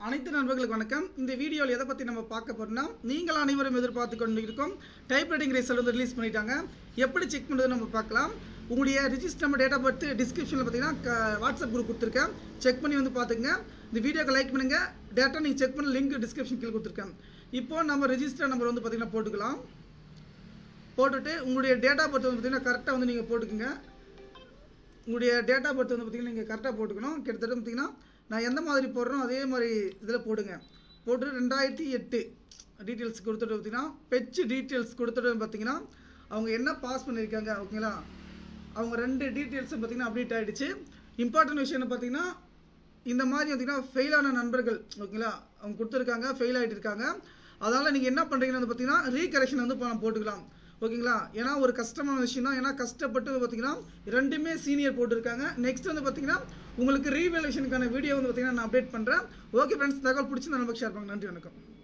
அனைத்து நண்பர்களுக்கு வணக்கம் இந்த வீடியோவில் எதை பற்றி நம்ம பார்க்க போறோம்னா நீங்கள் அனைவரும் எதிர்பார்த்து கொண்டு இருக்கோம் டைப்ரைட்டிங் ரிசல்ட் வந்து ரிலீஸ் பண்ணிட்டாங்க எப்படி செக் பண்ணுறது நம்ம பார்க்கலாம் உங்களுடைய ரிஜிஸ்டர் நம்ம டேட் ஆஃப் பர்த் டிஸ்கிரிப்ஷனில் பார்த்தீங்கன்னா க- வாட்ஸ்அப் குரூப் கொடுத்துருக்கேன் செக் பண்ணி வந்து பார்த்துங்க இந்த வீடியோக்கு லைக் பண்ணுங்க டேட்டா நீங்கள் செக் பண்ண லிங்க் டிஸ்கிரிப்ஷன் கீழே கொடுத்துருக்கேன் இப்போ நம்ம ரெஜிஸ்டர் நம்பர் வந்து பார்த்தீங்கன்னா போட்டுக்கலாம் போட்டுட்டு உங்களுடைய டேட் ஆஃப் பர்த் வந்து பார்த்தீங்கன்னா கரெக்டாக வந்து நீங்கள் போட்டுக்குங்க உங்களுடைய டேட் ஆஃப் பர்த் வந்து பார்த்தீங்கன்னா நீங்கள் கரெக்டாக போட்டுக்கணும் கிட்டத்தட்ட பார்த்தீங்கன்னா நான் எந்த மாதிரி போடுறோம் அதே மாதிரி இதில் போடுங்க போட்டு ரெண்டாயிரத்தி எட்டு டீட்டெயில்ஸ் கொடுத்துட்டு பார்த்தீங்கன்னா பெச் டீட்டெயில்ஸ் கொடுத்துட்டு பார்த்தீங்கன்னா அவங்க என்ன பாஸ் பண்ணியிருக்காங்க ஓகேங்களா அவங்க ரெண்டு டீட்டெயில்ஸும் பார்த்தீங்கன்னா அப்டேட் ஆகிடுச்சு இம்பார்ட்டன்ட் விஷயம் என்ன பார்த்தீங்கன்னா இந்த மாதிரி பார்த்தீங்கன்னா ஃபெயிலான நண்பர்கள் ஓகேங்களா அவங்க கொடுத்துருக்காங்க ஃபெயில் ஆகிட்டு இருக்காங்க அதனால் நீங்கள் என்ன பண்ணுறீங்கன்னு வந்து பார்த்தீங்கன்னா ரீகரெக்ஷன் வந்து பணம் போட்டுக்கலாம் ஓகேங்களா ஏன்னா ஒரு கஷ்டமான விஷயம் தான் ஏன்னா கஷ்டப்பட்டு பார்த்தீங்கன்னா ரெண்டுமே சீனியர் போட்டிருக்காங்க நெக்ஸ்ட் வந்து பார்த்தீங்கன்னா உங்களுக்கு ரீவேலேஷனுக்கான வீடியோ வந்து பார்த்தீங்கன்னா நான் அப்டேட் பண்ணுறேன் ஓகே ஃப்ரெண்ட்ஸ் தகவல் பிடிச்சி நமக்கு ஷேர் பண்ணுங்க நன்றி வணக்கம்